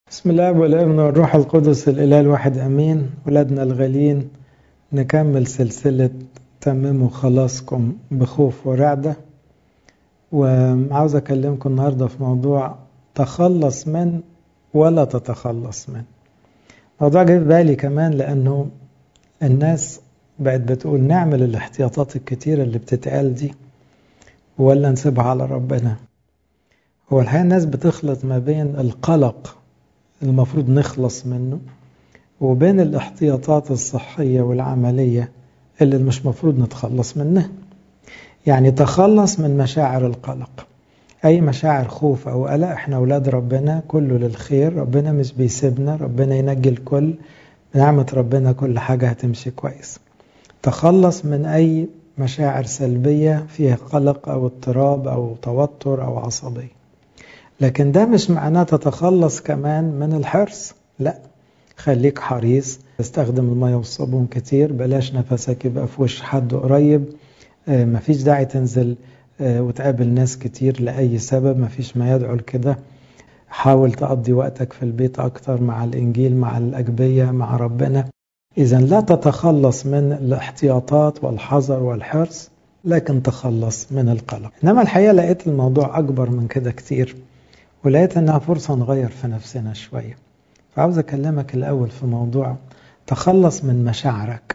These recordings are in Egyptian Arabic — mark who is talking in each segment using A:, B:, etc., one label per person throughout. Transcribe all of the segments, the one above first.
A: بسم الله والابن والروح القدس الإله الواحد أمين ولادنا الغاليين نكمل سلسلة تمموا خلاصكم بخوف ورعدة وعاوز أكلمكم النهاردة في موضوع تخلص من ولا تتخلص من موضوع جاي في بالي كمان لأنه الناس بقت بتقول نعمل الاحتياطات الكتيرة اللي بتتقال دي ولا نسيبها على ربنا هو الحقيقة الناس بتخلط ما بين القلق المفروض نخلص منه وبين الاحتياطات الصحية والعملية اللي مش مفروض نتخلص منها يعني تخلص من مشاعر القلق أي مشاعر خوف أو قلق إحنا أولاد ربنا كله للخير ربنا مش بيسيبنا ربنا ينجي الكل بنعمة ربنا كل حاجة هتمشي كويس تخلص من أي مشاعر سلبية فيها قلق أو اضطراب أو توتر أو عصبية لكن ده مش معناه تتخلص كمان من الحرص لا خليك حريص استخدم المية والصابون كتير بلاش نفسك يبقى في وش حد قريب مفيش داعي تنزل وتقابل ناس كتير لأي سبب مفيش ما يدعو لكده حاول تقضي وقتك في البيت أكتر مع الإنجيل مع الأجبية مع ربنا إذا لا تتخلص من الاحتياطات والحذر والحرص لكن تخلص من القلق إنما الحقيقة لقيت الموضوع أكبر من كده كتير ولقيت انها فرصة نغير في نفسنا شوية فعاوز اكلمك الاول في موضوع تخلص من مشاعرك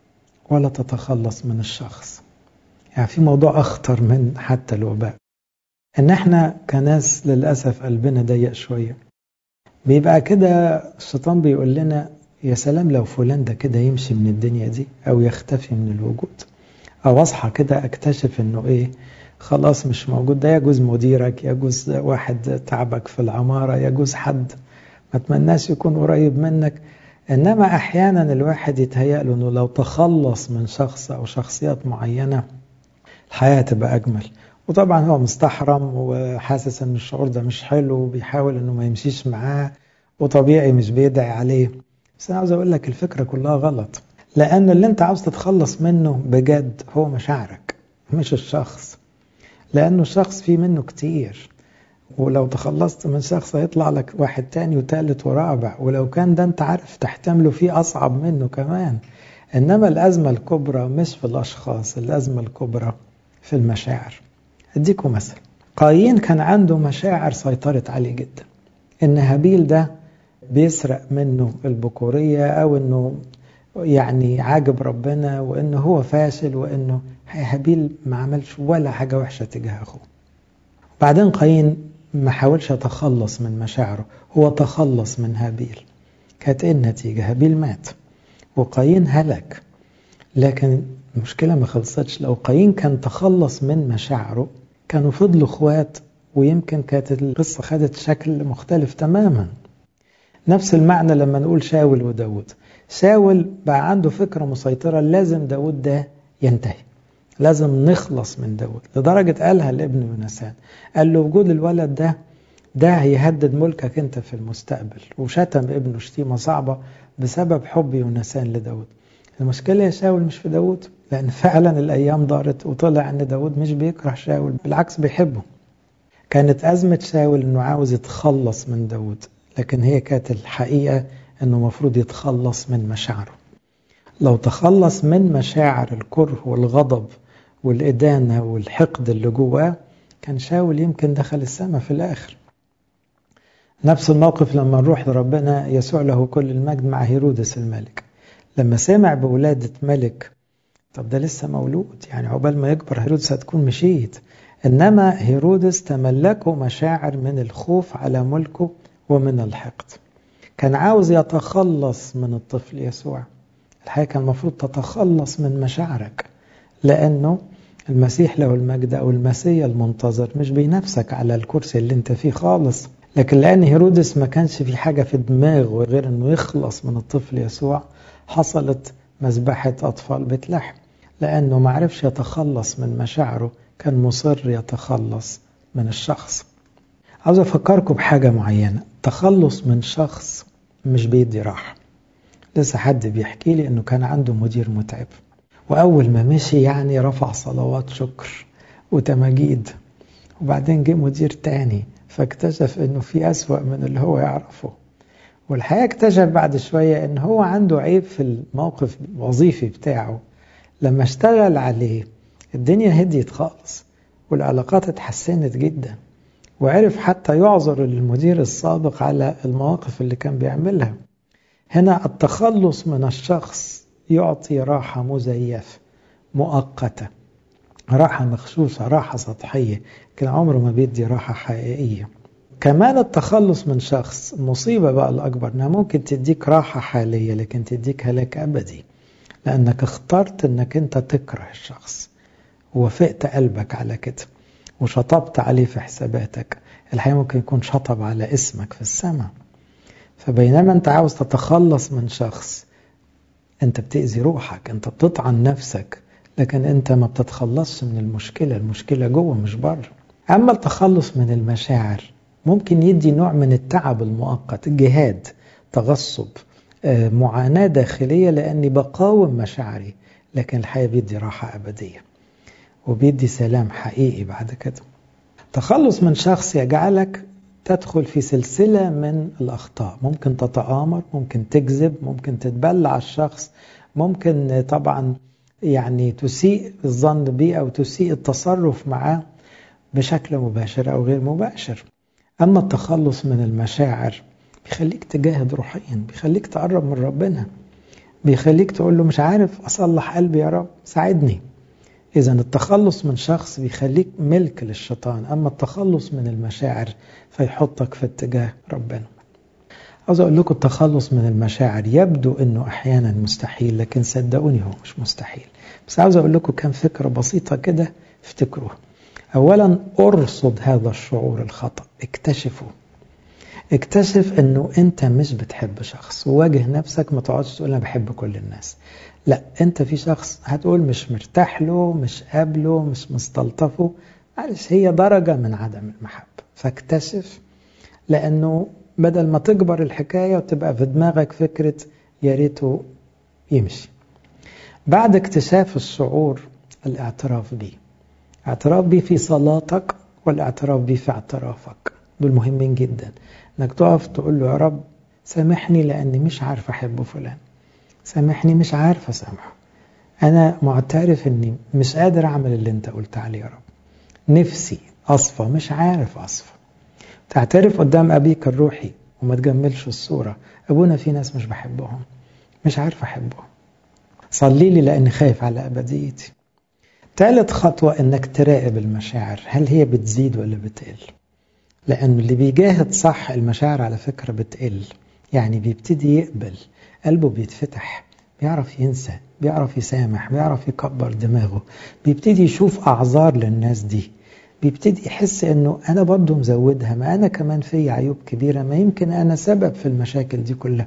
A: ولا تتخلص من الشخص يعني في موضوع اخطر من حتى الوباء ان احنا كناس للاسف قلبنا ضيق شوية بيبقى كده الشيطان بيقول لنا يا سلام لو فلان ده كده يمشي من الدنيا دي او يختفي من الوجود او اصحى كده اكتشف انه ايه خلاص مش موجود ده يجوز مديرك يجوز واحد تعبك في العمارة يجوز حد ما تمناش يكون قريب منك إنما أحيانا الواحد يتهيأ له أنه لو تخلص من شخص أو شخصيات معينة الحياة تبقى أجمل وطبعا هو مستحرم وحاسس أن الشعور ده مش حلو وبيحاول أنه ما يمشيش معاه وطبيعي مش بيدعي عليه بس أنا عاوز أقول لك الفكرة كلها غلط لأن اللي أنت عاوز تتخلص منه بجد هو مشاعرك مش الشخص لأنه الشخص فيه منه كتير ولو تخلصت من شخص هيطلع لك واحد تاني وتالت ورابع ولو كان ده انت عارف تحتمله فيه أصعب منه كمان إنما الأزمة الكبرى مش في الأشخاص الأزمة الكبرى في المشاعر أديكم مثل قايين كان عنده مشاعر سيطرت عليه جدا إن هابيل ده بيسرق منه البكورية أو إنه يعني عاجب ربنا وإنه هو فاشل وإنه هابيل ما عملش ولا حاجة وحشة تجاه أخوه بعدين قايين ما حاولش يتخلص من مشاعره هو تخلص من هابيل كانت ايه النتيجة هابيل مات وقايين هلك لكن المشكلة ما خلصتش لو قايين كان تخلص من مشاعره كانوا فضلوا اخوات ويمكن كانت القصة خدت شكل مختلف تماما نفس المعنى لما نقول شاول وداود شاول بقى عنده فكرة مسيطرة لازم داود ده ينتهي لازم نخلص من داود لدرجة قالها لابن يونسان قال له وجود الولد ده ده هيهدد ملكك انت في المستقبل وشتم ابنه شتيمة صعبة بسبب حب يونسان لداود المشكلة يا شاول مش في داود لأن فعلا الأيام دارت وطلع أن داود مش بيكره شاول بالعكس بيحبه كانت أزمة شاول أنه عاوز يتخلص من داود لكن هي كانت الحقيقة أنه مفروض يتخلص من مشاعره لو تخلص من مشاعر الكره والغضب والإدانة والحقد اللي جواه كان شاول يمكن دخل السماء في الآخر نفس الموقف لما نروح لربنا يسوع له كل المجد مع هيرودس الملك لما سمع بولادة ملك طب ده لسه مولود يعني عقبال ما يكبر هيرودس هتكون مشيت إنما هيرودس تملكه مشاعر من الخوف على ملكه ومن الحقد كان عاوز يتخلص من الطفل يسوع الحقيقة كان المفروض تتخلص من مشاعرك لأنه المسيح له المجد أو المسيا المنتظر مش بينافسك على الكرسي اللي انت فيه خالص لكن لأن هيرودس ما كانش في حاجة في دماغه غير أنه يخلص من الطفل يسوع حصلت مذبحة أطفال بيت لحم لأنه ما عرفش يتخلص من مشاعره كان مصر يتخلص من الشخص عاوز أفكركم بحاجة معينة تخلص من شخص مش بيدي راحة لسه حد بيحكي لي أنه كان عنده مدير متعب وأول ما مشي يعني رفع صلوات شكر وتماجيد وبعدين جه مدير تاني فاكتشف أنه في أسوأ من اللي هو يعرفه والحقيقة اكتشف بعد شوية ان هو عنده عيب في الموقف الوظيفي بتاعه لما اشتغل عليه الدنيا هديت خالص والعلاقات اتحسنت جدا وعرف حتى يعذر المدير السابق على المواقف اللي كان بيعملها هنا التخلص من الشخص يعطي راحة مزيفة مؤقتة راحة مخشوشة راحة سطحية لكن عمره ما بيدي راحة حقيقية كمان التخلص من شخص المصيبة بقى الأكبر أنها ممكن تديك راحة حالية لكن تديك هلاك أبدي لأنك اخترت أنك أنت تكره الشخص ووافقت قلبك على كده وشطبت عليه في حساباتك الحقيقة ممكن يكون شطب على اسمك في السماء فبينما أنت عاوز تتخلص من شخص أنت بتأذي روحك أنت بتطعن نفسك لكن أنت ما بتتخلصش من المشكلة المشكلة جوه مش بره أما التخلص من المشاعر ممكن يدي نوع من التعب المؤقت جهاد تغصب معاناة داخلية لأني بقاوم مشاعري لكن الحقيقة بيدي راحة أبدية وبيدي سلام حقيقي بعد كده تخلص من شخص يجعلك تدخل في سلسلة من الأخطاء ممكن تتآمر ممكن تكذب ممكن تتبلع الشخص ممكن طبعا يعني تسيء الظن به أو تسيء التصرف معاه بشكل مباشر أو غير مباشر أما التخلص من المشاعر بيخليك تجاهد روحيا بيخليك تقرب من ربنا بيخليك تقول له مش عارف أصلح قلبي يا رب ساعدني إذا التخلص من شخص بيخليك ملك للشيطان أما التخلص من المشاعر فيحطك في اتجاه ربنا عاوز أقول لكم التخلص من المشاعر يبدو أنه أحيانا مستحيل لكن صدقوني هو مش مستحيل بس عاوز أقول لكم كم فكرة بسيطة كده افتكروها أولا أرصد هذا الشعور الخطأ اكتشفه اكتشف أنه أنت مش بتحب شخص وواجه نفسك ما تقعدش تقول أنا بحب كل الناس لا أنت في شخص هتقول مش مرتاح له مش قابله مش مستلطفه معلش هي درجة من عدم المحبة فاكتشف لأنه بدل ما تكبر الحكاية وتبقى في دماغك فكرة يا ريته يمشي بعد اكتشاف الشعور الاعتراف بيه اعتراف بيه في صلاتك والاعتراف بيه في اعترافك دول مهمين جدا انك تقف تقول له يا رب سامحني لاني مش عارف احب فلان سامحني مش عارف اسامحه انا معترف اني مش قادر اعمل اللي انت قلت عليه يا رب نفسي اصفى مش عارف اصفى تعترف قدام ابيك الروحي وما تجملش الصوره ابونا في ناس مش بحبهم مش عارف احبهم صلي لي لاني خايف على ابديتي ثالث خطوة انك تراقب المشاعر هل هي بتزيد ولا بتقل لأن اللي بيجاهد صح المشاعر على فكرة بتقل يعني بيبتدي يقبل قلبه بيتفتح بيعرف ينسى بيعرف يسامح بيعرف يكبر دماغه بيبتدي يشوف أعذار للناس دي بيبتدي يحس انه انا برضو مزودها ما انا كمان في عيوب كبيرة ما يمكن انا سبب في المشاكل دي كلها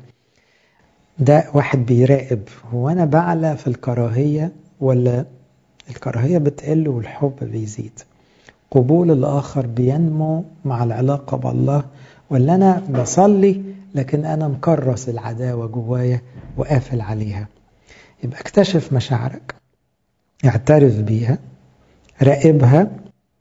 A: ده واحد بيراقب هو انا بعلى في الكراهية ولا الكراهية بتقل والحب بيزيد قبول الآخر بينمو مع العلاقة بالله ولا أنا بصلي لكن أنا مكرس العداوة جوايا وقافل عليها يبقى اكتشف مشاعرك اعترف بيها راقبها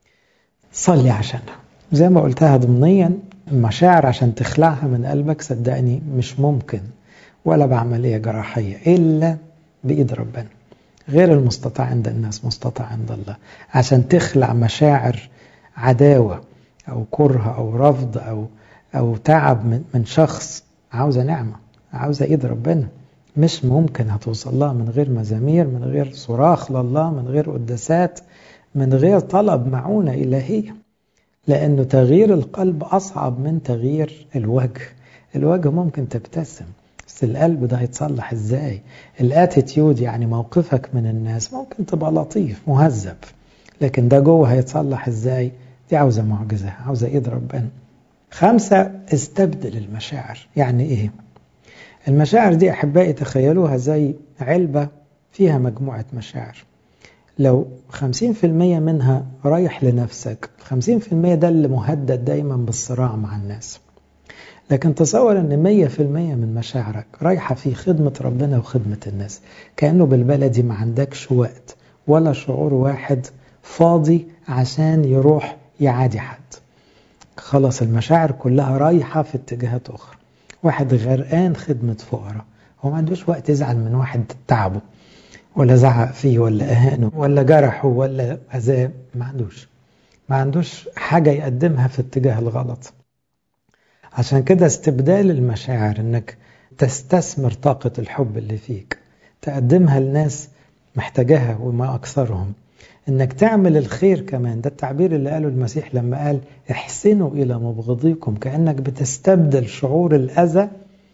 A: صلي عشانها زي ما قلتها ضمنيا المشاعر عشان تخلعها من قلبك صدقني مش ممكن ولا بعملية جراحية إلا بإيد ربنا غير المستطاع عند الناس مستطاع عند الله عشان تخلع مشاعر عداوة أو كره أو رفض أو أو تعب من, من شخص عاوزة نعمة عاوزة إيد ربنا مش ممكن هتوصل لها من غير مزامير من غير صراخ لله من غير قداسات من غير طلب معونة إلهية لأنه تغيير القلب أصعب من تغيير الوجه الوجه ممكن تبتسم بس القلب ده هيتصلح ازاي الاتيتيود يعني موقفك من الناس ممكن تبقى لطيف مهذب لكن ده جوه هيتصلح ازاي دي عاوزة معجزة عاوزة ايد ربنا خمسة استبدل المشاعر يعني ايه المشاعر دي احبائي تخيلوها زي علبة فيها مجموعة مشاعر لو 50% منها رايح لنفسك 50% ده اللي مهدد دايما بالصراع مع الناس لكن تصور ان 100% من مشاعرك رايحة في خدمة ربنا وخدمة الناس كأنه بالبلدي ما عندكش وقت ولا شعور واحد فاضي عشان يروح يعادي حد خلاص المشاعر كلها رايحة في اتجاهات أخرى واحد غرقان خدمة فقراء هو ما عندوش وقت يزعل من واحد تعبه ولا زعق فيه ولا أهانه ولا جرحه ولا أذاه ما عندوش ما عندوش حاجة يقدمها في اتجاه الغلط عشان كده استبدال المشاعر انك تستثمر طاقة الحب اللي فيك تقدمها لناس محتاجاها وما أكثرهم انك تعمل الخير كمان ده التعبير اللي قاله المسيح لما قال احسنوا الى مبغضيكم كانك بتستبدل شعور الاذى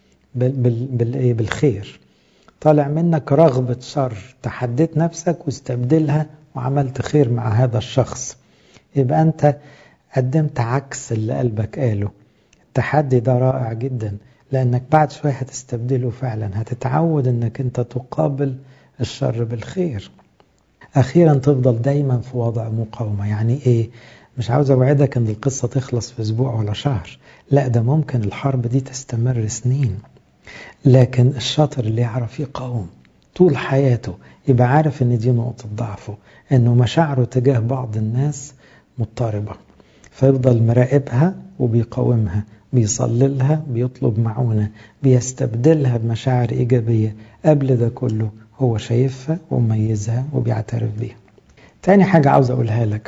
A: بالخير طالع منك رغبة شر تحديت نفسك واستبدلها وعملت خير مع هذا الشخص يبقى أنت قدمت عكس اللي قلبك قاله التحدي ده رائع جدا لأنك بعد شوية هتستبدله فعلا هتتعود أنك أنت تقابل الشر بالخير أخيرا تفضل دايما في وضع مقاومة يعني إيه مش عاوز أوعدك أن القصة تخلص في أسبوع ولا شهر لا ده ممكن الحرب دي تستمر سنين لكن الشاطر اللي يعرف يقاوم طول حياته يبقى عارف ان دي نقطة ضعفه انه مشاعره تجاه بعض الناس مضطربة فيفضل مراقبها وبيقاومها بيصلي لها بيطلب معونة بيستبدلها بمشاعر إيجابية قبل ده كله هو شايفها ومميزها وبيعترف بيها تاني حاجة عاوز أقولها لك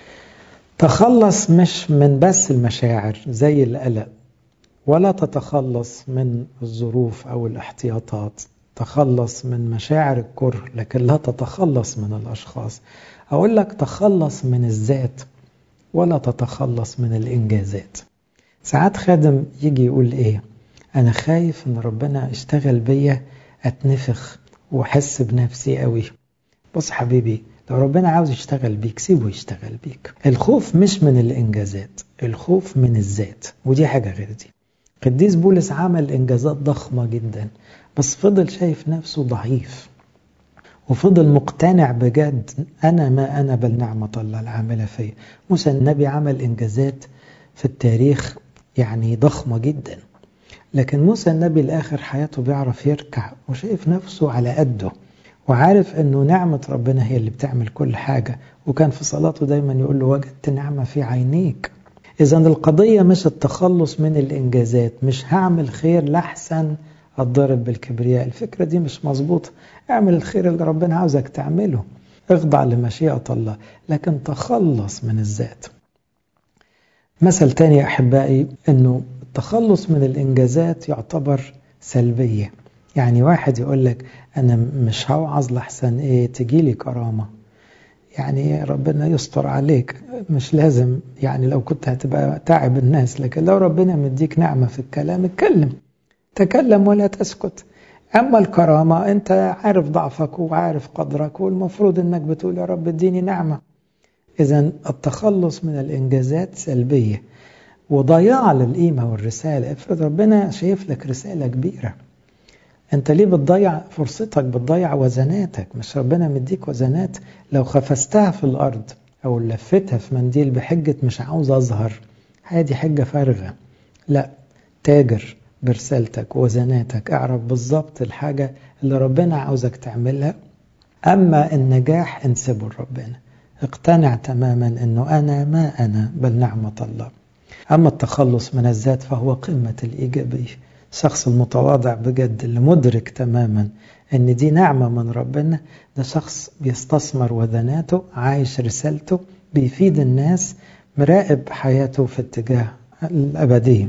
A: تخلص مش من بس المشاعر زي القلق ولا تتخلص من الظروف أو الاحتياطات تخلص من مشاعر الكره لكن لا تتخلص من الأشخاص أقول لك تخلص من الذات ولا تتخلص من الإنجازات ساعات خادم يجي يقول إيه أنا خايف إن ربنا اشتغل بيا أتنفخ وأحس بنفسي قوي بص حبيبي لو ربنا عاوز يشتغل بيك سيبه يشتغل بيك الخوف مش من الإنجازات الخوف من الذات ودي حاجة غير دي قديس بولس عمل إنجازات ضخمة جدا بس فضل شايف نفسه ضعيف وفضل مقتنع بجد أنا ما أنا بل نعمة الله العاملة فيا موسى النبي عمل إنجازات في التاريخ يعني ضخمة جدا لكن موسى النبي لآخر حياته بيعرف يركع وشايف نفسه على قده وعارف أنه نعمة ربنا هي اللي بتعمل كل حاجة وكان في صلاته دايما يقول له وجدت نعمة في عينيك إذا القضية مش التخلص من الإنجازات مش هعمل خير لحسن أتضرب بالكبرياء الفكرة دي مش مظبوطة اعمل الخير اللي ربنا عاوزك تعمله اخضع لمشيئة الله لكن تخلص من الذات مثل تاني يا أحبائي أنه التخلص من الإنجازات يعتبر سلبية يعني واحد يقول لك أنا مش هوعظ لحسن إيه تجيلي كرامة يعني ربنا يستر عليك مش لازم يعني لو كنت هتبقى تعب الناس لكن لو ربنا مديك نعمة في الكلام اتكلم تكلم ولا تسكت أما الكرامة أنت عارف ضعفك وعارف قدرك والمفروض أنك بتقول يا رب اديني نعمة إذا التخلص من الإنجازات سلبية وضياع للقيمة والرسالة افرض ربنا شايف لك رسالة كبيرة انت ليه بتضيع فرصتك بتضيع وزناتك مش ربنا مديك وزنات لو خفستها في الارض او لفتها في منديل بحجة مش عاوز اظهر هذه حجة فارغة لا تاجر برسالتك وزناتك اعرف بالظبط الحاجة اللي ربنا عاوزك تعملها اما النجاح انسبه لربنا اقتنع تماما انه انا ما انا بل نعمة الله اما التخلص من الذات فهو قمة الايجابية الشخص المتواضع بجد اللي مدرك تماما ان دي نعمة من ربنا ده شخص بيستثمر وذناته عايش رسالته بيفيد الناس مراقب حياته في اتجاه الأبدية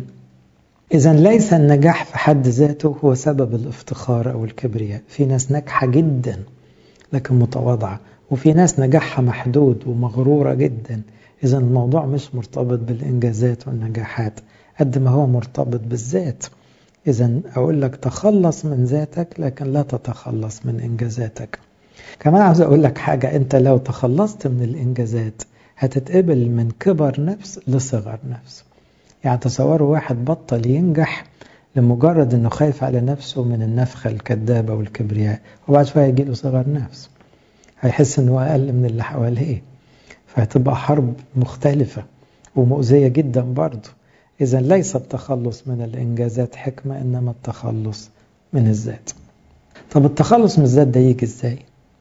A: إذا ليس النجاح في حد ذاته هو سبب الافتخار أو الكبرياء في ناس ناجحة جدا لكن متواضعة وفي ناس نجاحها محدود ومغرورة جدا إذا الموضوع مش مرتبط بالإنجازات والنجاحات قد ما هو مرتبط بالذات إذا أقول لك تخلص من ذاتك لكن لا تتخلص من إنجازاتك كمان عاوز أقول لك حاجة أنت لو تخلصت من الإنجازات هتتقبل من كبر نفس لصغر نفس يعني تصوروا واحد بطل ينجح لمجرد أنه خايف على نفسه من النفخة الكذابة والكبرياء وبعد شوية يجي له صغر نفس هيحس أنه أقل من اللي حواليه فهتبقى حرب مختلفة ومؤذية جدا برضه إذا ليس التخلص من الإنجازات حكمة إنما التخلص من الذات طب التخلص من الذات ده يجي إزاي؟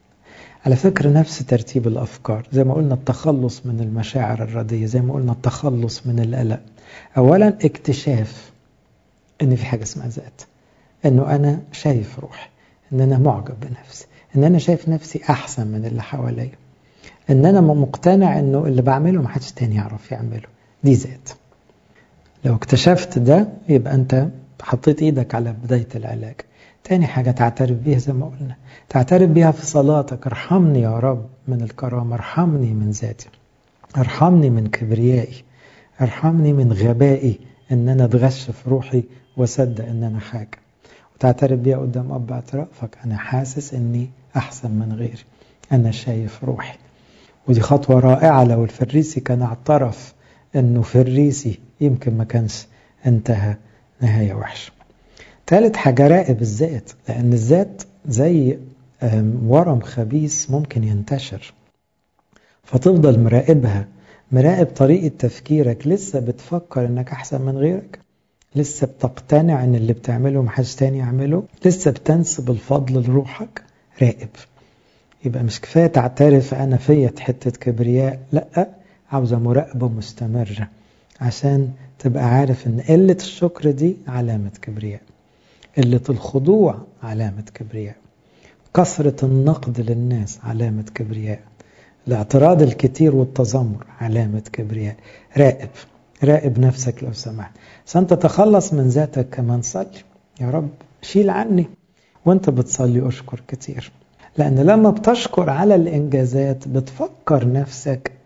A: على فكرة نفس ترتيب الأفكار زي ما قلنا التخلص من المشاعر الردية زي ما قلنا التخلص من القلق أولا اكتشاف ان في حاجة اسمها ذات انه انا شايف روحي ان انا معجب بنفسي ان انا شايف نفسي احسن من اللي حواليا ان انا مقتنع انه اللي بعمله محدش تاني يعرف يعمله دي ذات لو اكتشفت ده يبقى انت حطيت ايدك على بداية العلاج تاني حاجة تعترف بيها زي ما قلنا تعترف بيها في صلاتك ارحمني يا رب من الكرامة ارحمني من ذاتي ارحمني من كبريائي ارحمني من غبائي ان انا اتغش في روحي واصدق ان انا حاجة وتعترف بيها قدام اب اعترافك انا حاسس اني احسن من غيري انا شايف روحي ودي خطوة رائعة لو الفريسي كان اعترف انه فريسي يمكن ما كانش انتهى نهاية وحشة ثالث حاجة راقب الذات لأن الذات زي ورم خبيث ممكن ينتشر فتفضل مراقبها مراقب طريقة تفكيرك لسه بتفكر انك احسن من غيرك لسه بتقتنع ان اللي بتعمله محدش تاني يعمله لسه بتنسب الفضل لروحك راقب يبقى مش كفاية تعترف انا فيا حتة كبرياء لا عاوزة مراقبة مستمرة عشان تبقى عارف ان قلة الشكر دي علامة كبرياء قلة الخضوع علامة كبرياء كثرة النقد للناس علامة كبرياء الاعتراض الكتير والتذمر علامة كبرياء راقب راقب نفسك لو سمحت عشان تتخلص من ذاتك كمان صلي يا رب شيل عني وانت بتصلي اشكر كتير لان لما بتشكر على الانجازات بتفكر نفسك